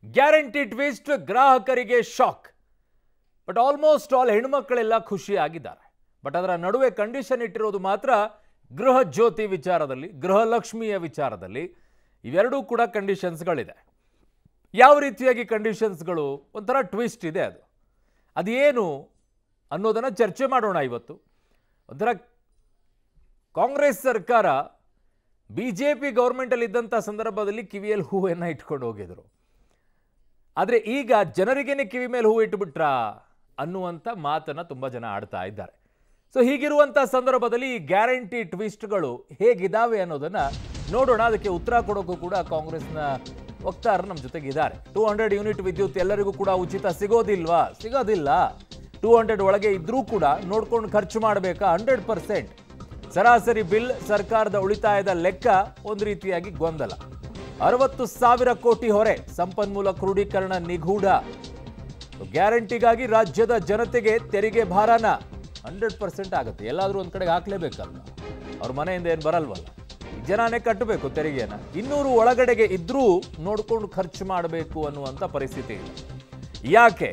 guarantee twist ಗ್ರಾಹಕರಿಗೆ shock but almost all ಹೆಣ್ಮಕ್ಕಳೆಲ್ಲ ಖುಷಿಯಾಗಿದ್ದಾರೆ ಬಟ್ ಅದರ ನಡುವೆ ಕಂಡೀಷನ್ ಇಟ್ಟಿರೋದು ಮಾತ್ರ ಗೃಹ ಜ್ಯೋತಿ ವಿಚಾರದಲ್ಲಿ ಗೃಹಲಕ್ಷ್ಮಿಯ ವಿಚಾರದಲ್ಲಿ ಇವೆರಡೂ ಕೂಡ ಕಂಡೀಷನ್ಸ್ಗಳಿದೆ ಯಾವ ರೀತಿಯಾಗಿ ಕಂಡೀಷನ್ಸ್ಗಳು ಒಂಥರ ಟ್ವಿಸ್ಟ್ ಇದೆ ಅದು ಅದೇನು ಅನ್ನೋದನ್ನು ಚರ್ಚೆ ಮಾಡೋಣ ಇವತ್ತು ಒಂಥರ ಕಾಂಗ್ರೆಸ್ ಸರ್ಕಾರ ಬಿ ಜೆ ಪಿ ಗೌರ್ಮೆಂಟಲ್ಲಿ ಇದ್ದಂಥ ಸಂದರ್ಭದಲ್ಲಿ ಕಿವಿಯಲ್ಲಿ ಹೂವನ್ನು ಇಟ್ಕೊಂಡು ಹೋಗಿದ್ರು ಆದರೆ ಈಗ ಜನರಿಗೇನೆ ಕಿವಿ ಮೇಲೆ ಹೂವು ಇಟ್ಬಿಟ್ರಾ ಅನ್ನುವಂಥ ಮಾತನ್ನು ತುಂಬ ಜನ ಆಡ್ತಾ ಇದ್ದಾರೆ ಸೊ ಹೀಗಿರುವಂಥ ಸಂದರ್ಭದಲ್ಲಿ ಈ ಗ್ಯಾರಂಟಿ ಟ್ವಿಸ್ಟ್ಗಳು ಹೇಗಿದ್ದಾವೆ ಅನ್ನೋದನ್ನು ನೋಡೋಣ ಅದಕ್ಕೆ ಉತ್ತರ ಕೊಡೋಕ್ಕೂ ಕೂಡ ಕಾಂಗ್ರೆಸ್ನ ವಕ್ತಾರರು ನಮ್ಮ ಜೊತೆಗೆ ಇದ್ದಾರೆ ಟೂ ಹಂಡ್ರೆಡ್ ಯೂನಿಟ್ ವಿದ್ಯುತ್ ಎಲ್ಲರಿಗೂ ಕೂಡ ಉಚಿತ ಸಿಗೋದಿಲ್ವಾ ಸಿಗೋದಿಲ್ಲ ಟೂ ಹಂಡ್ರೆಡ್ ಒಳಗೆ ಇದ್ರೂ ಕೂಡ ನೋಡ್ಕೊಂಡು ಖರ್ಚು ಮಾಡಬೇಕಾ ಹಂಡ್ರೆಡ್ ಪರ್ಸೆಂಟ್ ಸರಾಸರಿ ಬಿಲ್ ಸರ್ಕಾರದ ಉಳಿತಾಯದ ಲೆಕ್ಕ ಒಂದು ರೀತಿಯಾಗಿ ಗೊಂದಲ ಅರವತ್ತು ಸಾವಿರ ಕೋಟಿ ಹೊರೆ ಸಂಪನ್ಮೂಲ ಕ್ರೋಢೀಕರಣ ನಿಗೂಢ ಗ್ಯಾರಂಟಿಗಾಗಿ ರಾಜ್ಯದ ಜನತೆಗೆ ತೆರಿಗೆ ಭಾರನ ಹಂಡ್ರೆಡ್ ಪರ್ಸೆಂಟ್ ಆಗುತ್ತೆ ಎಲ್ಲಾದರೂ ಒಂದು ಕಡೆಗೆ ಹಾಕ್ಲೇಬೇಕಲ್ಲ ಅವ್ರ ಮನೆಯಿಂದ ಏನು ಬರಲ್ವಲ್ಲ ಜನನೇ ಕಟ್ಟಬೇಕು ತೆರಿಗೆನ ಇನ್ನೂರು ಒಳಗಡೆಗೆ ಇದ್ರೂ ನೋಡ್ಕೊಂಡು ಖರ್ಚು ಮಾಡಬೇಕು ಅನ್ನುವಂಥ ಪರಿಸ್ಥಿತಿ ಇದೆ ಯಾಕೆ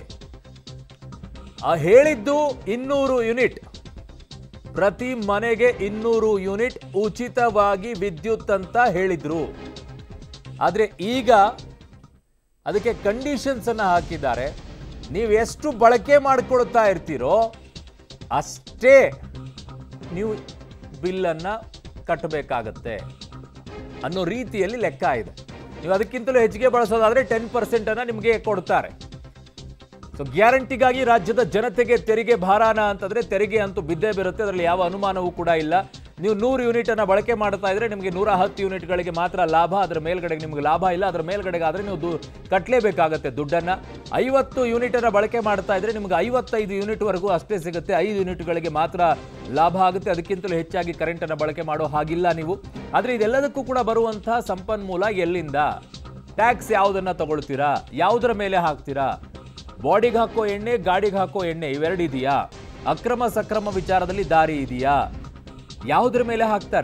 ಆ ಹೇಳಿದ್ದು ಇನ್ನೂರು ಯೂನಿಟ್ ಪ್ರತಿ ಮನೆಗೆ ಇನ್ನೂರು ಯೂನಿಟ್ ಉಚಿತವಾಗಿ ವಿದ್ಯುತ್ ಅಂತ ಹೇಳಿದ್ರು ಆದರೆ ಈಗ ಅದಕ್ಕೆ ಕಂಡೀಷನ್ಸ್ ಅನ್ನು ಹಾಕಿದ್ದಾರೆ ನೀವು ಎಷ್ಟು ಬಳಕೆ ಮಾಡ್ಕೊಳ್ತಾ ಇರ್ತೀರೋ ಅಷ್ಟೇ ನೀವು ಬಿಲ್ಲನ್ನು ಕಟ್ಟಬೇಕಾಗತ್ತೆ ಅನ್ನೋ ರೀತಿಯಲ್ಲಿ ಲೆಕ್ಕ ಇದೆ ನೀವು ಅದಕ್ಕಿಂತಲೂ ಹೆಚ್ಚಿಗೆ ಬಳಸೋದಾದ್ರೆ ಟೆನ್ ಪರ್ಸೆಂಟನ್ನು ನಿಮಗೆ ಕೊಡ್ತಾರೆ ಸೊ ಗ್ಯಾರಂಟಿಗಾಗಿ ರಾಜ್ಯದ ಜನತೆಗೆ ತೆರಿಗೆ ಭಾರಾನ ಅಂತಂದ್ರೆ ತೆರಿಗೆ ಅಂತೂ ಬಿದ್ದೇ ಬರುತ್ತೆ ಅದರಲ್ಲಿ ಯಾವ ಅನುಮಾನವೂ ಕೂಡ ಇಲ್ಲ ನೀವು ನೂರು ಯೂನಿಟ್ ಅನ್ನ ಬಳಕೆ ಮಾಡ್ತಾ ಇದ್ರೆ ನಿಮಗೆ ನೂರ ಹತ್ತು ಯೂನಿಟ್ಗಳಿಗೆ ಮಾತ್ರ ಲಾಭ ಅದರ ಮೇಲ್ಗಡೆಗೆ ನಿಮಗೆ ಲಾಭ ಇಲ್ಲ ಅದರ ಮೇಲ್ಗಡೆಗೆ ಆದರೆ ನೀವು ದು ಕಟ್ಟಲೇಬೇಕಾಗತ್ತೆ ದುಡ್ಡನ್ನ ಐವತ್ತು ಯೂನಿಟ್ ಅನ್ನ ಬಳಕೆ ಮಾಡ್ತಾ ಇದ್ರೆ ನಿಮಗೆ ಐವತ್ತೈದು ಯೂನಿಟ್ ವರೆಗೂ ಅಷ್ಟೇ ಸಿಗುತ್ತೆ ಐದು ಯೂನಿಟ್ಗಳಿಗೆ ಮಾತ್ರ ಲಾಭ ಆಗುತ್ತೆ ಅದಕ್ಕಿಂತಲೂ ಹೆಚ್ಚಾಗಿ ಕರೆಂಟ್ ಅನ್ನ ಬಳಕೆ ಮಾಡೋ ಹಾಗಿಲ್ಲ ನೀವು ಆದ್ರೆ ಇದೆಲ್ಲದಕ್ಕೂ ಕೂಡ ಬರುವಂತಹ ಸಂಪನ್ಮೂಲ ಎಲ್ಲಿಂದ ಟ್ಯಾಕ್ಸ್ ಯಾವುದನ್ನ ತಗೊಳ್ತೀರಾ ಯಾವುದರ ಮೇಲೆ ಹಾಕ್ತೀರಾ ಬಾಡಿಗೆ ಹಾಕೋ ಎಣ್ಣೆ ಗಾಡಿಗೆ ಹಾಕೋ ಎಣ್ಣೆ ಇವೆರಡು ಇದೆಯಾ ಅಕ್ರಮ ಸಕ್ರಮ ವಿಚಾರದಲ್ಲಿ ದಾರಿ ಇದೆಯಾ ಯಾವುದ್ರ ಮೇಲೆ ಹಾಕ್ತಾರೆ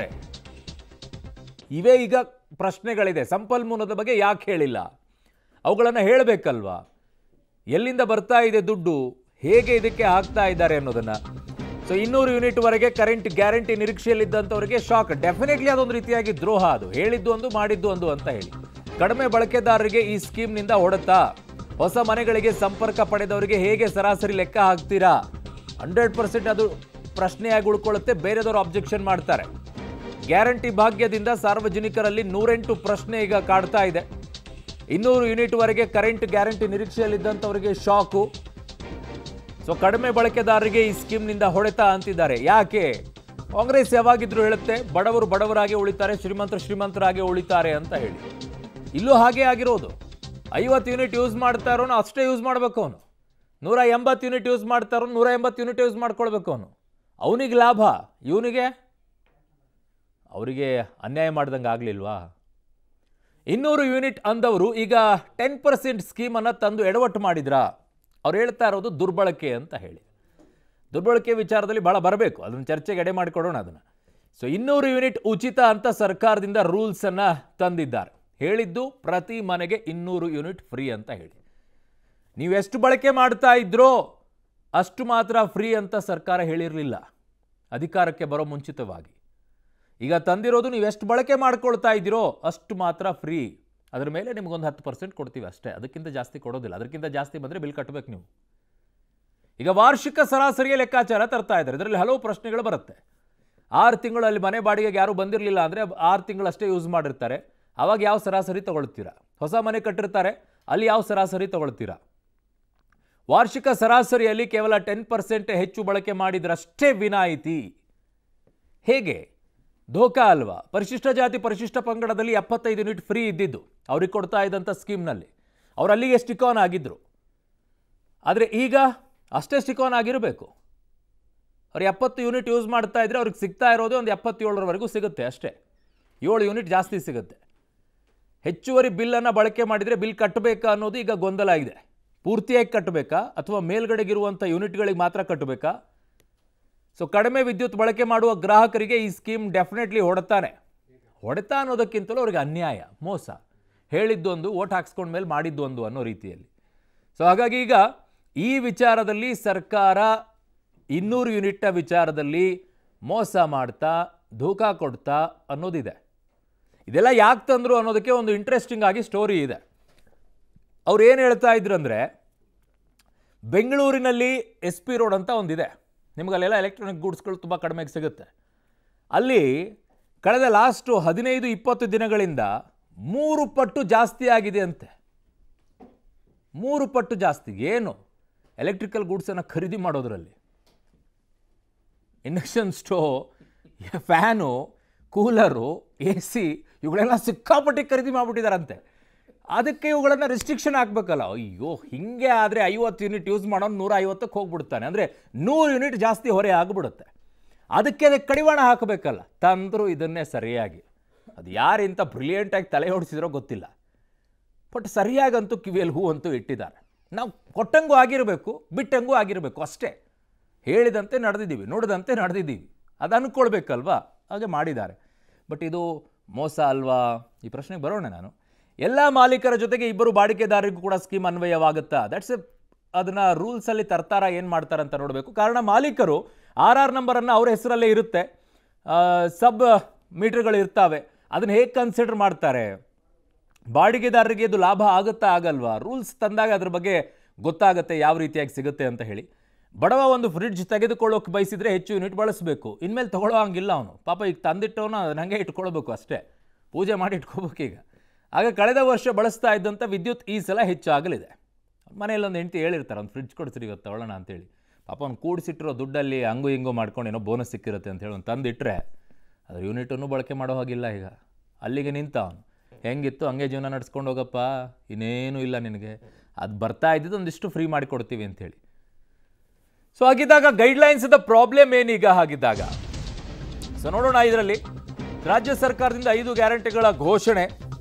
ಇವೇ ಈಗ ಪ್ರಶ್ನೆಗಳಿದೆ ಸಂಪನ್ಮೂಲದ ಬಗ್ಗೆ ಯಾಕೆ ಹೇಳಿಲ್ಲ ಅವುಗಳನ್ನು ಹೇಳಬೇಕಲ್ವಾ ಎಲ್ಲಿಂದ ಬರ್ತಾ ಇದೆ ದುಡ್ಡು ಹೇಗೆ ಇದಕ್ಕೆ ಹಾಕ್ತಾ ಇದ್ದಾರೆ ಅನ್ನೋದನ್ನ ಸೊ ಇನ್ನೂರು ಯೂನಿಟ್ ವರೆಗೆ ಕರೆಂಟ್ ಗ್ಯಾರಂಟಿ ನಿರೀಕ್ಷೆಯಲ್ಲಿದ್ದಂಥವರಿಗೆ ಶಾಕ್ ಡೆಫಿನೆಟ್ಲಿ ಅದೊಂದು ರೀತಿಯಾಗಿ ದ್ರೋಹ ಅದು ಹೇಳಿದ್ದು ಒಂದು ಮಾಡಿದ್ದು ಒಂದು ಅಂತ ಹೇಳಿ ಕಡಿಮೆ ಬಳಕೆದಾರರಿಗೆ ಈ ಸ್ಕೀಮ್ನಿಂದ ಹೊಡೆತಾ ಹೊಸ ಮನೆಗಳಿಗೆ ಸಂಪರ್ಕ ಪಡೆದವರಿಗೆ ಹೇಗೆ ಸರಾಸರಿ ಲೆಕ್ಕ ಹಾಕ್ತೀರಾ ಹಂಡ್ರೆಡ್ ಪರ್ಸೆಂಟ್ ಅದು ಪ್ರಶ್ನೆಯಾಗಿ ಉಳ್ಕೊಳ್ಳುತ್ತೆ ಬೇರೆದವರು ಅಬ್ಜೆಕ್ಷನ್ ಮಾಡ್ತಾರೆ ಗ್ಯಾರಂಟಿ ಭಾಗ್ಯದಿಂದ ಸಾರ್ವಜನಿಕರಲ್ಲಿ ನೂರೆಂಟು ಪ್ರಶ್ನೆ ಈಗ ಕಾಡ್ತಾ ಇದೆ ಇನ್ನೂರು ಯೂನಿಟ್ವರೆಗೆ ಕರೆಂಟ್ ಗ್ಯಾರಂಟಿ ನಿರೀಕ್ಷೆಯಲ್ಲಿದ್ದಂಥವರಿಗೆ ಶಾಕು ಸೊ ಕಡಿಮೆ ಬಳಕೆದಾರರಿಗೆ ಈ ಸ್ಕೀಮ್ನಿಂದ ಹೊಡೆತ ಅಂತಿದ್ದಾರೆ ಯಾಕೆ ಕಾಂಗ್ರೆಸ್ ಯಾವಾಗಿದ್ರು ಹೇಳುತ್ತೆ ಬಡವರು ಬಡವರಾಗಿ ಉಳಿತಾರೆ ಶ್ರೀಮಂತರು ಶ್ರೀಮಂತರಾಗಿ ಉಳಿತಾರೆ ಅಂತ ಹೇಳಿ ಇಲ್ಲೂ ಹಾಗೆ ಆಗಿರೋದು ಐವತ್ತು ಯೂನಿಟ್ ಯೂಸ್ ಮಾಡ್ತಾ ಇರೋನು ಅಷ್ಟೇ ಯೂಸ್ ಮಾಡಬೇಕು ಅವನು ನೂರ ಎಂಬತ್ತು ಯೂನಿಟ್ ಯೂಸ್ ಮಾಡ್ತಾ ಇರೋನು ನೂರ ಎಂಬತ್ತು ಯೂನಿಟ್ ಯೂಸ್ ಮಾಡ್ಕೊಳ್ಬೇಕು ಅವನು ಅವನಿಗೆ ಲಾಭ ಇವನಿಗೆ ಅವರಿಗೆ ಅನ್ಯಾಯ ಮಾಡ್ದಂಗೆ ಆಗಲಿಲ್ವಾ ಇನ್ನೂರು ಯೂನಿಟ್ ಅಂದವರು ಈಗ ಟೆನ್ ಪರ್ಸೆಂಟ್ ಸ್ಕೀಮನ್ನು ತಂದು ಎಡವಟ್ಟು ಮಾಡಿದ್ರಾ ಅವ್ರು ಹೇಳ್ತಾ ಇರೋದು ದುರ್ಬಳಕೆ ಅಂತ ಹೇಳಿ ದುರ್ಬಳಕೆ ವಿಚಾರದಲ್ಲಿ ಭಾಳ ಬರಬೇಕು ಅದನ್ನು ಚರ್ಚೆಗೆ ಎಡೆ ಮಾಡಿಕೊಡೋಣ ಅದನ್ನು ಸೊ ಇನ್ನೂರು ಯೂನಿಟ್ ಉಚಿತ ಅಂತ ಸರ್ಕಾರದಿಂದ ರೂಲ್ಸನ್ನು ತಂದಿದ್ದಾರೆ ಹೇಳಿದ್ದು ಪ್ರತಿ ಮನೆಗೆ ಇನ್ನೂರು ಯೂನಿಟ್ ಫ್ರೀ ಅಂತ ಹೇಳಿ ನೀವು ಎಷ್ಟು ಬಳಕೆ ಮಾಡ್ತಾ ಇದ್ರೋ ಅಷ್ಟು ಮಾತ್ರ ಫ್ರೀ ಅಂತ ಸರ್ಕಾರ ಹೇಳಿರಲಿಲ್ಲ ಅಧಿಕಾರಕ್ಕೆ ಬರೋ ಮುಂಚಿತವಾಗಿ ಈಗ ತಂದಿರೋದು ನೀವು ಎಷ್ಟು ಬಳಕೆ ಮಾಡ್ಕೊಳ್ತಾ ಇದ್ದೀರೋ ಅಷ್ಟು ಮಾತ್ರ ಫ್ರೀ ಅದ್ರ ಮೇಲೆ ನಿಮಗೊಂದು ಹತ್ತು ಪರ್ಸೆಂಟ್ ಕೊಡ್ತೀವಿ ಅಷ್ಟೇ ಅದಕ್ಕಿಂತ ಜಾಸ್ತಿ ಕೊಡೋದಿಲ್ಲ ಅದಕ್ಕಿಂತ ಜಾಸ್ತಿ ಬಂದರೆ ಬಿಲ್ ಕಟ್ಟಬೇಕು ನೀವು ಈಗ ವಾರ್ಷಿಕ ಸರಾಸರಿಯ ಲೆಕ್ಕಾಚಾರ ತರ್ತಾ ಇದ್ದಾರೆ ಇದರಲ್ಲಿ ಹಲವು ಪ್ರಶ್ನೆಗಳು ಬರುತ್ತೆ ಆರು ತಿಂಗಳು ಅಲ್ಲಿ ಮನೆ ಬಾಡಿಗೆಗೆ ಯಾರೂ ಬಂದಿರಲಿಲ್ಲ ಅಂದರೆ ಆರು ತಿಂಗಳು ಅಷ್ಟೇ ಯೂಸ್ ಮಾಡಿರ್ತಾರೆ ಅವಾಗ ಯಾವ ಸರಾಸರಿ ತಗೊಳ್ತೀರಾ ಹೊಸ ಮನೆ ಕಟ್ಟಿರ್ತಾರೆ ಅಲ್ಲಿ ಯಾವ ಸರಾಸರಿ ತಗೊಳ್ತೀರಾ ವಾರ್ಷಿಕ ಸರಾಸರಿಯಲ್ಲಿ ಕೇವಲ ಟೆನ್ ಪರ್ಸೆಂಟ್ ಹೆಚ್ಚು ಬಳಕೆ ಮಾಡಿದ್ರಷ್ಟೇ ವಿನಾಯಿತಿ ಹೇಗೆ ಧೋಕಾ ಅಲ್ವಾ ಪರಿಶಿಷ್ಟ ಜಾತಿ ಪರಿಶಿಷ್ಟ ಪಂಗಡದಲ್ಲಿ ಎಪ್ಪತ್ತೈದು ಯೂನಿಟ್ ಫ್ರೀ ಇದ್ದಿದ್ದು ಅವ್ರಿಗೆ ಕೊಡ್ತಾ ಇದ್ದಂಥ ಸ್ಕೀಮ್ನಲ್ಲಿ ಅವ್ರು ಅಲ್ಲಿಗೆ ಸ್ಟಿಕ್ ಆನ್ ಆಗಿದ್ದರು ಆದರೆ ಈಗ ಅಷ್ಟೇ ಸ್ಟಿಕ್ ಆನ್ ಆಗಿರಬೇಕು ಅವ್ರು ಎಪ್ಪತ್ತು ಯೂನಿಟ್ ಯೂಸ್ ಮಾಡ್ತಾ ಇದ್ರೆ ಅವ್ರಿಗೆ ಸಿಗ್ತಾ ಇರೋದೇ ಒಂದು ಎಪ್ಪತ್ತೇಳರವರೆಗೂ ಸಿಗುತ್ತೆ ಅಷ್ಟೇ ಏಳು ಯೂನಿಟ್ ಜಾಸ್ತಿ ಸಿಗುತ್ತೆ ಹೆಚ್ಚುವರಿ ಬಿಲ್ಲನ್ನು ಬಳಕೆ ಮಾಡಿದರೆ ಬಿಲ್ ಕಟ್ಟಬೇಕಾ ಅನ್ನೋದು ಈಗ ಗೊಂದಲ ಇದೆ ಪೂರ್ತಿಯಾಗಿ ಕಟ್ಟಬೇಕಾ ಅಥವಾ ಮೇಲ್ಗಡೆಗಿರುವಂಥ ಯೂನಿಟ್ಗಳಿಗೆ ಮಾತ್ರ ಕಟ್ಟಬೇಕಾ ಸೊ ಕಡಿಮೆ ವಿದ್ಯುತ್ ಬಳಕೆ ಮಾಡುವ ಗ್ರಾಹಕರಿಗೆ ಈ ಸ್ಕೀಮ್ ಡೆಫಿನೆಟ್ಲಿ ಹೊಡೆತಾನೆ ಹೊಡೆತ ಅನ್ನೋದಕ್ಕಿಂತಲೂ ಅವ್ರಿಗೆ ಅನ್ಯಾಯ ಮೋಸ ಹೇಳಿದ್ದೊಂದು ಓಟ್ ಹಾಕ್ಸ್ಕೊಂಡ ಮೇಲೆ ಮಾಡಿದ್ದೊಂದು ಅನ್ನೋ ರೀತಿಯಲ್ಲಿ ಸೊ ಹಾಗಾಗಿ ಈಗ ಈ ವಿಚಾರದಲ್ಲಿ ಸರ್ಕಾರ ಇನ್ನೂರು ಯೂನಿಟ್ನ ವಿಚಾರದಲ್ಲಿ ಮೋಸ ಮಾಡ್ತಾ ಧೋಕಾ ಕೊಡ್ತಾ ಅನ್ನೋದಿದೆ ಇದೆಲ್ಲ ಯಾಕೆ ತಂದರು ಅನ್ನೋದಕ್ಕೆ ಒಂದು ಇಂಟ್ರೆಸ್ಟಿಂಗ್ ಆಗಿ ಸ್ಟೋರಿ ಇದೆ ಅವ್ರು ಏನು ಹೇಳ್ತಾ ಇದ್ರು ಅಂದರೆ ಬೆಂಗಳೂರಿನಲ್ಲಿ ಎಸ್ ಪಿ ರೋಡ್ ಅಂತ ಒಂದಿದೆ ನಿಮ್ಗೆ ಅಲ್ಲೆಲ್ಲ ಎಲೆಕ್ಟ್ರಾನಿಕ್ ಗೂಡ್ಸ್ಗಳು ತುಂಬ ಕಡಿಮೆಗೆ ಸಿಗುತ್ತೆ ಅಲ್ಲಿ ಕಳೆದ ಲಾಸ್ಟು ಹದಿನೈದು ಇಪ್ಪತ್ತು ದಿನಗಳಿಂದ ಮೂರು ಪಟ್ಟು ಜಾಸ್ತಿ ಆಗಿದೆ ಅಂತೆ ಮೂರು ಪಟ್ಟು ಜಾಸ್ತಿ ಏನು ಎಲೆಕ್ಟ್ರಿಕಲ್ ಗೂಡ್ಸನ್ನು ಖರೀದಿ ಮಾಡೋದ್ರಲ್ಲಿ induction stove fan cooler A C ಇವುಗಳೆಲ್ಲ ಸಿಕ್ಕಾಪಟ್ಟಿ ಖರೀದಿ ಮಾಡಿಬಿಟ್ಟಿದಾರಂತೆ ಅದಕ್ಕೆ ಇವುಗಳನ್ನು ರಿಸ್ಟ್ರಿಕ್ಷನ್ ಹಾಕ್ಬೇಕಲ್ಲ ಅಯ್ಯೋ ಹಿಂಗೆ ಆದರೆ ಐವತ್ತು ಯೂನಿಟ್ ಯೂಸ್ ಮಾಡೋನು ನೂರ ಐವತ್ತಕ್ಕೆ ಹೋಗ್ಬಿಡ್ತಾನೆ ಅಂದರೆ ನೂರು ಯೂನಿಟ್ ಜಾಸ್ತಿ ಹೊರೆ ಆಗಿಬಿಡುತ್ತೆ ಅದಕ್ಕೆ ಅದಕ್ಕೆ ಕಡಿವಾಣ ಹಾಕಬೇಕಲ್ಲ ತಂದರು ಇದನ್ನೇ ಸರಿಯಾಗಿ ಅದು ಯಾರಿಂತ ಬ್ರಿಲಿಯಂಟಾಗಿ ತಲೆ ಹೊಡಿಸಿದ್ರೋ ಗೊತ್ತಿಲ್ಲ ಬಟ್ ಸರಿಯಾಗಂತೂ ಕಿವಿಯಲ್ಲಿ ಹೂ ಅಂತೂ ಇಟ್ಟಿದ್ದಾರೆ ನಾವು ಕೊಟ್ಟಂಗೂ ಆಗಿರಬೇಕು ಬಿಟ್ಟಂಗೂ ಆಗಿರಬೇಕು ಅಷ್ಟೇ ಹೇಳಿದಂತೆ ನಡೆದಿದ್ದೀವಿ ನೋಡಿದಂತೆ ನಡೆದಿದ್ದೀವಿ ಅದು ಅನ್ಕೊಳ್ಬೇಕಲ್ವಾ ಹಾಗೆ ಮಾಡಿದ್ದಾರೆ ಬಟ್ ಇದು ಮೋಸ ಅಲ್ವಾ ಈ ಪ್ರಶ್ನೆಗೆ ಬರೋಣ ನಾನು ಎಲ್ಲ ಮಾಲೀಕರ ಜೊತೆಗೆ ಇಬ್ಬರು ಬಾಡಿಕೆದಾರರಿಗೂ ಕೂಡ ಸ್ಕೀಮ್ ಅನ್ವಯವಾಗುತ್ತಾ ದಟ್ಸ್ ಎ ಅದನ್ನು ರೂಲ್ಸಲ್ಲಿ ತರ್ತಾರ ಏನು ಮಾಡ್ತಾರೆ ಅಂತ ನೋಡಬೇಕು ಕಾರಣ ಮಾಲೀಕರು ಆರ್ ಆರ್ ನಂಬರನ್ನು ಅವ್ರ ಹೆಸರಲ್ಲೇ ಇರುತ್ತೆ ಸಬ್ ಮೀಟರ್ಗಳು ಇರ್ತಾವೆ ಅದನ್ನು ಹೇಗೆ ಕನ್ಸಿಡರ್ ಮಾಡ್ತಾರೆ ಬಾಡಿಗೆದಾರರಿಗೆ ಇದು ಲಾಭ ಆಗುತ್ತಾ ಆಗಲ್ವಾ ರೂಲ್ಸ್ ತಂದಾಗ ಅದ್ರ ಬಗ್ಗೆ ಗೊತ್ತಾಗುತ್ತೆ ಯಾವ ರೀತಿಯಾಗಿ ಸಿಗುತ್ತೆ ಅಂತ ಹೇಳಿ ಬಡವ ಒಂದು ಫ್ರಿಡ್ಜ್ ತೆಗೆದುಕೊಳ್ಳೋಕೆ ಬಯಸಿದ್ರೆ ಹೆಚ್ಚು ಯೂನಿಟ್ ಬಳಸಬೇಕು ಇನ್ಮೇಲೆ ತಗೊಳ್ಳೋ ಹಂಗಿಲ್ಲ ಅವನು ಪಾಪ ಈಗ ತಂದಿಟ್ಟವನು ಅದನ್ನ ಹಂಗೆ ಇಟ್ಕೊಳ್ಬೇಕು ಅಷ್ಟೇ ಪೂಜೆ ಮಾಡಿ ಇಟ್ಕೋಬೇಕು ಈಗ ಆಗ ಕಳೆದ ವರ್ಷ ಬಳಸ್ತಾ ಇದ್ದಂಥ ವಿದ್ಯುತ್ ಈ ಸಲ ಹೆಚ್ಚಾಗಲಿದೆ ಮನೆಯಲ್ಲಿ ಒಂದು ಹೆಂಡತಿ ಹೇಳಿರ್ತಾರೆ ಒಂದು ಫ್ರಿಡ್ಜ್ ಕೊಡ್ಸಿರಿ ಇವತ್ತು ತಗೊಳ್ಳೋಣ ಅಂತೇಳಿ ಪಾಪ ಅವ್ನು ಕೂಡಿಸಿಟ್ಟಿರೋ ದುಡ್ಡಲ್ಲಿ ಹಂಗು ಹಿಂಗು ಮಾಡ್ಕೊಂಡು ಏನೋ ಬೋನಸ್ ಸಿಕ್ಕಿರುತ್ತೆ ಅಂತೇಳಿ ಒಂದು ತಂದಿಟ್ಟರೆ ಅದ್ರ ಯೂನಿಟನ್ನು ಬಳಕೆ ಮಾಡೋ ಹಾಗಿಲ್ಲ ಈಗ ಅಲ್ಲಿಗೆ ನಿಂತ ಅವನು ಹೆಂಗಿತ್ತು ಹಂಗೆ ಜೀವನ ನಡ್ಸ್ಕೊಂಡು ಹೋಗಪ್ಪ ಇನ್ನೇನು ಇಲ್ಲ ನಿನಗೆ ಅದು ಬರ್ತಾ ಇದ್ದಿದ್ದು ಒಂದಿಷ್ಟು ಫ್ರೀ ಮಾಡಿಕೊಡ್ತೀವಿ ಅಂತೇಳಿ ಸೊ ಹಾಗಿದ್ದಾಗ ಗೈಡ್ಲೈನ್ಸ್ದ ಪ್ರಾಬ್ಲಮ್ ಏನೀಗ ಹಾಗಿದ್ದಾಗ ಸೊ ನೋಡೋಣ ಇದರಲ್ಲಿ ರಾಜ್ಯ ಸರ್ಕಾರದಿಂದ ಐದು ಗ್ಯಾರಂಟಿಗಳ ಘೋಷಣೆ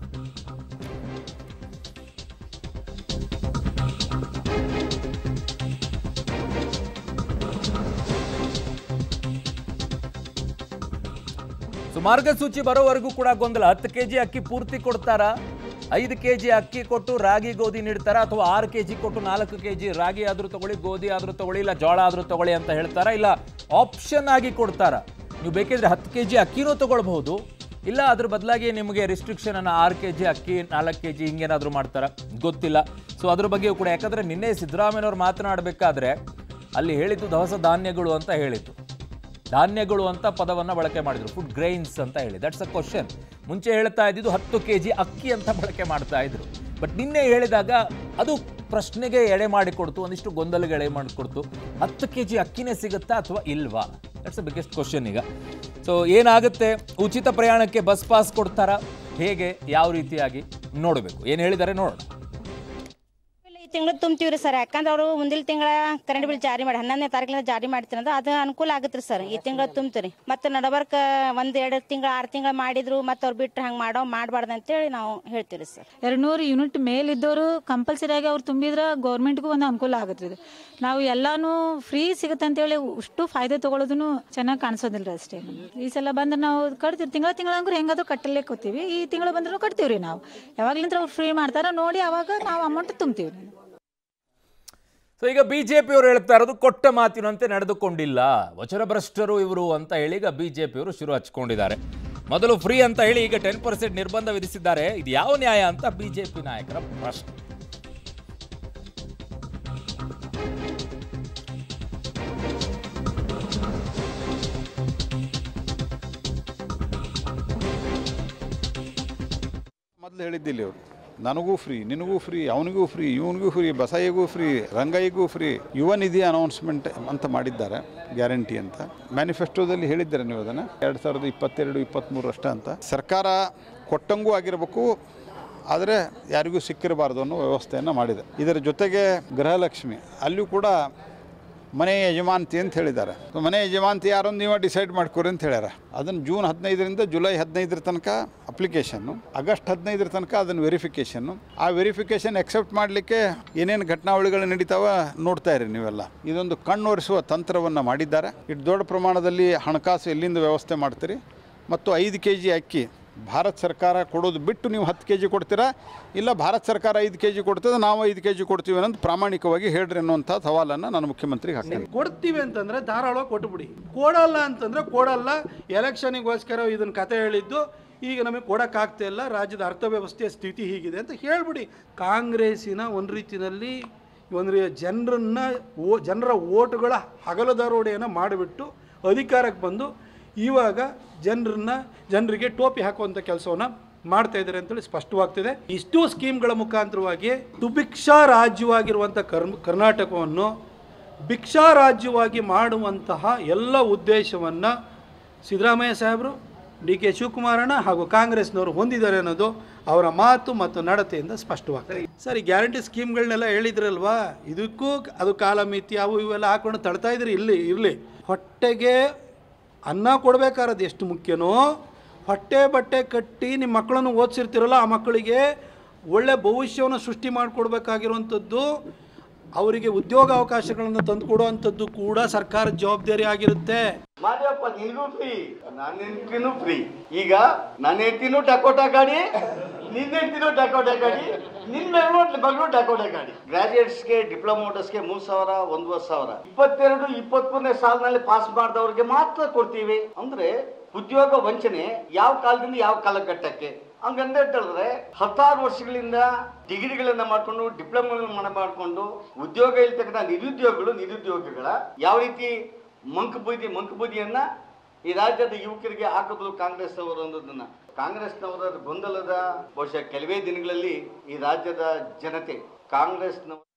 ಸೊ ಮಾರ್ಗಸೂಚಿ ಬರೋವರೆಗೂ ಕೂಡ ಗೊಂದಲ ಹತ್ತು ಕೆ ಜಿ ಅಕ್ಕಿ ಪೂರ್ತಿ ಕೊಡ್ತಾರಾ ಐದು ಕೆ ಜಿ ಅಕ್ಕಿ ಕೊಟ್ಟು ರಾಗಿ ಗೋಧಿ ನೀಡ್ತಾರಾ ಅಥವಾ ಆರು ಕೆ ಜಿ ಕೊಟ್ಟು ನಾಲ್ಕು ಕೆ ಜಿ ರಾಗಿ ಆದರೂ ತಗೊಳ್ಳಿ ಗೋಧಿ ಆದರೂ ತಗೊಳ್ಳಿ ಇಲ್ಲ ಜೋಳ ಆದರೂ ತಗೊಳ್ಳಿ ಅಂತ ಹೇಳ್ತಾರಾ ಇಲ್ಲ ಆಪ್ಷನ್ ಆಗಿ ಕೊಡ್ತಾರಾ ನೀವು ಬೇಕಿದ್ರೆ ಹತ್ತು ಕೆ ಜಿ ಅಕ್ಕಿನೂ ತಗೊಳ್ಬಹುದು ಇಲ್ಲ ಅದ್ರ ಬದಲಾಗಿ ನಿಮಗೆ ರಿಸ್ಟ್ರಿಕ್ಷನ್ ಅನ್ನು ಆರು ಕೆ ಜಿ ಅಕ್ಕಿ ನಾಲ್ಕು ಕೆ ಜಿ ಹಿಂಗೇನಾದರೂ ಮಾಡ್ತಾರಾ ಗೊತ್ತಿಲ್ಲ ಸೊ ಅದ್ರ ಬಗ್ಗೆಯೂ ಕೂಡ ಯಾಕಂದರೆ ನಿನ್ನೆ ಸಿದ್ದರಾಮಯ್ಯನವ್ರು ಮಾತನಾಡಬೇಕಾದ್ರೆ ಅಲ್ಲಿ ಹೇಳಿದ್ದು ದವಸ ಧಾನ್ಯಗಳು ಅಂತ ಹೇಳಿದ್ದು ಧಾನ್ಯಗಳು ಅಂತ ಪದವನ್ನು ಬಳಕೆ ಮಾಡಿದ್ರು ಫುಡ್ ಗ್ರೈನ್ಸ್ ಅಂತ ಹೇಳಿ ದಟ್ಸ್ ಅ ಕ್ವಶನ್ ಮುಂಚೆ ಹೇಳ್ತಾ ಇದ್ದಿದ್ದು ಹತ್ತು ಕೆ ಜಿ ಅಕ್ಕಿ ಅಂತ ಬಳಕೆ ಮಾಡ್ತಾ ಇದ್ರು ಬಟ್ ನಿನ್ನೆ ಹೇಳಿದಾಗ ಅದು ಪ್ರಶ್ನೆಗೆ ಎಡೆ ಮಾಡಿಕೊಡ್ತು ಒಂದಿಷ್ಟು ಗೊಂದಲಗೆ ಎಡೆ ಮಾಡಿಕೊಡ್ತು ಹತ್ತು ಕೆ ಜಿ ಅಕ್ಕಿನೇ ಸಿಗುತ್ತಾ ಅಥವಾ ಇಲ್ವಾ ದಟ್ಸ್ ಅ ಬಿಗ್ಗೆಸ್ಟ್ ಕ್ವಶನ್ ಈಗ ಸೊ ಏನಾಗುತ್ತೆ ಉಚಿತ ಪ್ರಯಾಣಕ್ಕೆ ಬಸ್ ಪಾಸ್ ಕೊಡ್ತಾರಾ ಹೇಗೆ ಯಾವ ರೀತಿಯಾಗಿ ನೋಡಬೇಕು ಏನು ಹೇಳಿದ್ದಾರೆ ನೋಡೋಣ ಇಲ್ಲ, ಈ ತಿಂಗಳು ತುಂಬ್ತೀವ್ರಿ ಸರ್ ಯಾಕಂದ್ರೆ ಅವರು ಮುಂದಿನ ತಿಂಗಳ ಕರೆಂಟ್ ಬಿಲ್ ಜಾರಿ ಮಾಡಿ ಹನ್ನೊಂದನೇ ತಾರೀಕಿನ ಜಾರಿ ಮಾಡ್ತೀನಿ ಅಂದ್ರೆ ಅದು ಅನುಕೂಲ ಆಗುತ್ತೆ ಸರ್ ಈ ತಿಂಗಳು ತುಂಬ್ತೀರಿ ಮತ್ತೆ ನಡಬರ್ಕ ಒಂದ್ ಎರಡು ತಿಂಗಳ ಆರು ತಿಂಗಳ ಮಾಡಿದ್ರು ಮತ್ತೆ ಅವ್ರು ಬಿಟ್ರೆ ಹಂಗೆ ಮಾಡೋ ಮಾಡಬಾರ್ದು ಅಂತೇಳಿ ನಾವು ಹೇಳ್ತೀವಿ ಸರ್ ಎರಡು ನೂರು ಯೂನಿಟ್ ಮೇಲಿದ್ದವರು ಕಂಪಲ್ಸರಿಯಾಗಿ ಅವ್ರು ತುಂಬಿದ್ರೆ ಗೌರ್ಮೆಂಟ್ಗೂ ಒಂದು ಅನುಕೂಲ ಆಗುತ್ತೆ ಇದು ನಾವು ಎಲ್ಲಾನು ಫ್ರೀ ಸಿಗುತ್ತೆ ಅಂತೇಳಿ ಅಷ್ಟು ಫಾಯ್ದೆ ತೊಗೊಳೋದನ್ನು ಚೆನ್ನಾಗಿ ಕಾಣಿಸೋದಿಲ್ಲ ರೀ ಅಷ್ಟೇ ಈ ಸಲ ಬಂದ್ರೆ ನಾವು ಕಟ್ತೀವಿ ತಿಂಗಳ ತಿಂಗಳ ಅಂದ್ರೆ ಹೆಂಗಾದ್ರೂ ಕಟ್ಟಲೇ ಕೂತೀವಿ ಈ ತಿಂಗಳು ಬಂದ್ರೂ ಕಟ್ತೀವಿ ರೀ ನಾವು ಯಾವಾಗ್ಲಿಂದ ಅವ್ರು ಫ್ರೀ ಮಾಡ್ತಾರ ನೋಡಿ ಅವಾಗ ನಾವು ಅಮೌಂಟ್ ತುಂಬ್ತೀವಿ ರೀ ಸೊ ಈಗ ಬಿಜೆಪಿಯವರು ಹೇಳ್ತಾ ಇರೋದು ಕೊಟ್ಟ ಮಾತಿನಂತೆ ನಡೆದುಕೊಂಡಿಲ್ಲ ವಚನಭ್ರಷ್ಟರು ಇವರು ಅಂತ ಹೇಳಿ ಈಗ ಬಿಜೆಪಿಯವರು ಶುರು ಹಚ್ಕೊಂಡಿದ್ದಾರೆ ಮೊದಲು ಫ್ರೀ ಅಂತ ಹೇಳಿ ಈಗ ಟೆನ್ ಪರ್ಸೆಂಟ್ ನಿರ್ಬಂಧ ವಿಧಿಸಿದ್ದಾರೆ ಇದು ಯಾವ ನ್ಯಾಯ ಅಂತ ಬಿಜೆಪಿ ನಾಯಕರ ಪ್ರಶ್ನೆ ಮೊದಲು ಹೇಳಿದ್ದಿಲ್ಲ ಇವರು ನನಗೂ ಫ್ರೀ ನಿನಗೂ ಫ್ರೀ ಅವನಿಗೂ ಫ್ರೀ ಇವನಿಗೂ ಫ್ರೀ ಬಸಾಯಿಗೂ ಫ್ರೀ ರಂಗಯ್ಯಗೂ ಫ್ರೀ ಯುವ ನಿಧಿ ಅನೌನ್ಸ್ಮೆಂಟ್ ಅಂತ ಮಾಡಿದ್ದಾರೆ ಗ್ಯಾರಂಟಿ ಅಂತ ಮ್ಯಾನಿಫೆಸ್ಟೋದಲ್ಲಿ ಹೇಳಿದ್ದಾರೆ ನೀವು ಅದನ್ನು ಎರಡು ಸಾವಿರದ ಇಪ್ಪತ್ತೆರಡು ಇಪ್ಪತ್ತ್ಮೂರು ಅಷ್ಟೇ ಅಂತ ಸರ್ಕಾರ ಕೊಟ್ಟಂಗೂ ಆಗಿರಬೇಕು ಆದರೆ ಯಾರಿಗೂ ಸಿಕ್ಕಿರಬಾರ್ದು ಅನ್ನೋ ವ್ಯವಸ್ಥೆಯನ್ನು ಮಾಡಿದೆ ಇದರ ಜೊತೆಗೆ ಗೃಹಲಕ್ಷ್ಮಿ ಅಲ್ಲಿಯೂ ಕೂಡ ಮನೆ ಯಜಮಾನತಿ ಅಂತ ಹೇಳಿದ್ದಾರೆ ಸೊ ಮನೆ ಯಜಮಾನತಿ ಯಾರು ಅಂತ ನೀವೇ ಡಿಸೈಡ್ ಮಾಡ್ಕೊರಿ ಅಂತ ಹೇಳ್ಯಾರ ಅದನ್ನು ಜೂನ್ ಹದಿನೈದರಿಂದ ಜುಲೈ ಹದಿನೈದರ ತನಕ ಅಪ್ಲಿಕೇಶನ್ನು ಆಗಸ್ಟ್ ಹದಿನೈದರ ತನಕ ಅದನ್ನು ವೆರಿಫಿಕೇಷನ್ನು ಆ ವೆರಿಫಿಕೇಷನ್ ಎಕ್ಸೆಪ್ಟ್ ಮಾಡಲಿಕ್ಕೆ ಏನೇನು ಘಟನಾವಳಿಗಳು ನಡೀತಾವ ನೋಡ್ತಾ ಇರಿ ನೀವೆಲ್ಲ ಇದೊಂದು ಕಣ್ಣೊರೆಸುವ ತಂತ್ರವನ್ನು ಮಾಡಿದ್ದಾರೆ ಇಟ್ಟು ದೊಡ್ಡ ಪ್ರಮಾಣದಲ್ಲಿ ಹಣಕಾಸು ಎಲ್ಲಿಂದ ವ್ಯವಸ್ಥೆ ಮಾಡ್ತೀರಿ ಮತ್ತು ಐದು ಕೆ ಜಿ ಅಕ್ಕಿ ಭಾರತ ಸರ್ಕಾರ ಕೊಡೋದು ಬಿಟ್ಟು ನೀವು ಹತ್ತು ಕೆ ಜಿ ಕೊಡ್ತೀರಾ ಇಲ್ಲ ಭಾರತ ಸರ್ಕಾರ ಐದು ಕೆ ಜಿ ಕೊಡ್ತದೆ ನಾವು ಐದು ಕೆ ಜಿ ಕೊಡ್ತೀವಿ ಅನ್ನೋದು ಪ್ರಾಮಾಣಿಕವಾಗಿ ಹೇಳ್ರಿ ಅನ್ನುವಂಥ ಸವಾಲನ್ನು ನಾನು ಮುಖ್ಯಮಂತ್ರಿಗೆ ಹಾಕ್ತೇನೆ ಕೊಡ್ತೀವಿ ಅಂತಂದ್ರೆ ಧಾರಾಳವಾಗಿ ಕೊಟ್ಬಿಡಿ ಕೊಡಲ್ಲ ಅಂತಂದ್ರೆ ಕೊಡಲ್ಲ ಎಲೆಕ್ಷನಿಗೋಸ್ಕರ ಇದನ್ನ ಕತೆ ಹೇಳಿದ್ದು ಈಗ ನಮಗೆ ಕೊಡೋಕ್ಕಾಗ್ತಾ ಇಲ್ಲ ರಾಜ್ಯದ ಅರ್ಥವ್ಯವಸ್ಥೆಯ ಸ್ಥಿತಿ ಹೀಗಿದೆ ಅಂತ ಹೇಳ್ಬಿಡಿ ಕಾಂಗ್ರೆಸ್ಸಿನ ಒಂದು ರೀತಿಯಲ್ಲಿ ಒಂದು ರೀ ಜನರನ್ನ ಓ ಜನರ ಓಟುಗಳ ಹಗಲದಾರೋಡೆಯನ್ನು ಮಾಡಿಬಿಟ್ಟು ಅಧಿಕಾರಕ್ಕೆ ಬಂದು ಇವಾಗ ಜನರನ್ನ ಜನರಿಗೆ ಟೋಪಿ ಹಾಕುವಂಥ ಕೆಲಸವನ್ನು ಮಾಡ್ತಾ ಇದ್ದಾರೆ ಅಂತೇಳಿ ಸ್ಪಷ್ಟವಾಗ್ತಿದೆ ಇಷ್ಟು ಸ್ಕೀಮ್ಗಳ ಮುಖಾಂತರವಾಗಿ ಸುಭಿಕ್ಷಾ ರಾಜ್ಯವಾಗಿರುವಂಥ ಕರ್ಮ ಕರ್ನಾಟಕವನ್ನು ಭಿಕ್ಷಾ ರಾಜ್ಯವಾಗಿ ಮಾಡುವಂತಹ ಎಲ್ಲ ಉದ್ದೇಶವನ್ನು ಸಿದ್ದರಾಮಯ್ಯ ಸಾಹೇಬರು ಡಿ ಕೆ ಶಿವಕುಮಾರಣ್ಣ ಹಾಗೂ ಕಾಂಗ್ರೆಸ್ನವರು ಹೊಂದಿದ್ದಾರೆ ಅನ್ನೋದು ಅವರ ಮಾತು ಮತ್ತು ನಡತೆಯಿಂದ ಸ್ಪಷ್ಟವಾಗ್ತದೆ ಸರ್ ಈ ಗ್ಯಾರಂಟಿ ಸ್ಕೀಮ್ಗಳನ್ನೆಲ್ಲ ಹೇಳಿದ್ರಲ್ವಾ ಇದಕ್ಕೂ ಅದು ಕಾಲಮಿತಿ ಅವು ಇವೆಲ್ಲ ಹಾಕೊಂಡು ತಳ್ತಾ ಇದ್ರಿ ಇಲ್ಲಿ ಇರಲಿ ಹೊಟ್ಟೆಗೆ ಅನ್ನ ಕೊಡಬೇಕಾರದು ಎಷ್ಟು ಮುಖ್ಯನೋ ಹೊಟ್ಟೆ ಬಟ್ಟೆ ಕಟ್ಟಿ ನಿಮ್ಮ ಮಕ್ಕಳನ್ನು ಓದಿಸಿರ್ತೀರಲ್ಲ ಆ ಮಕ್ಕಳಿಗೆ ಒಳ್ಳೆ ಭವಿಷ್ಯವನ್ನು ಸೃಷ್ಟಿ ಮಾಡಿಕೊಡ್ಬೇಕಾಗಿರುವಂಥದ್ದು ಅವರಿಗೆ ಉದ್ಯೋಗ ಅವಕಾಶಗಳನ್ನು ತಂದುಕೊಡುವಂಥದ್ದು ಕೂಡ ಸರ್ಕಾರದ ಜವಾಬ್ದಾರಿ ಆಗಿರುತ್ತೆ ಮಾದೇವಪ್ಪ ನಿನಗೂ ಫ್ರೀ ನನ್ನ ಹೆಂಡತಿನೂ ಫ್ರೀ ಈಗ ನನ್ನ ಹೆಂಡತಿನೂ ಡಕೋಟಾ ಗಾಡಿ ನಿನ್ನ ಹೆಂಡತಿನೂ ಡಕೋಟಾ ಗಾಡಿ ನಿನ್ನ ಮಗಳು ಮಗಳು ಡಕೋಟಾ ಗಾಡಿ ಗ್ರಾಜುಯೇಟ್ಸ್ಗೆ ಡಿಪ್ಲೊಮೋಟರ್ಸ್ಗೆ ಮೂರ್ ಸಾವಿರ ಒಂದೂವರೆ ಸಾವಿರ ಇಪ್ಪತ್ತೆರಡು ಇಪ್ಪತ್ಮೂರನೇ ಸಾಲಿನಲ್ಲಿ ಪಾಸ್ ಮಾಡಿದವ್ರಿಗೆ ಮಾತ್ರ ಕೊಡ್ತೀವಿ ಅಂದ್ರೆ ಉದ್ಯೋಗ ವಂಚನೆ ಯಾವ ಕಾಲದಿಂದ ಯಾವ ಕಾಲಘಟ್ಟಕ್ಕೆ ಹಂಗಂದ್ರೆ ಹೇಳಿದ್ರೆ ಹತ್ತಾರು ವರ್ಷಗಳಿಂದ ಡಿಗ್ರಿಗಳನ್ನ ಮಾಡ್ಕೊಂಡು ಡಿಪ್ಲೊಮಾಗಳನ್ನ ಮಾಡ್ಕೊಂಡು ಉದ್ಯೋಗ ಇಲ್ತಕ್ಕಂಥ ನಿರುದ್ಯೋಗಿಗಳು ನಿರುದ್ಯೋಗಿಗಳ ಯಾವ ರೀತಿ ಮಂಕಬೂದಿ ಮಂಕಬೂದಿಯನ್ನ ಈ ರಾಜ್ಯದ ಯುವಕರಿಗೆ ಹಾಕಿದ್ರು ಕಾಂಗ್ರೆಸ್ ಅವರು ಅನ್ನೋದನ್ನ ಕಾಂಗ್ರೆಸ್ನವರ ಗೊಂದಲದ ಬಹುಶಃ ಕೆಲವೇ ದಿನಗಳಲ್ಲಿ ಈ ರಾಜ್ಯದ ಜನತೆ ಕಾಂಗ್ರೆಸ್ನವರ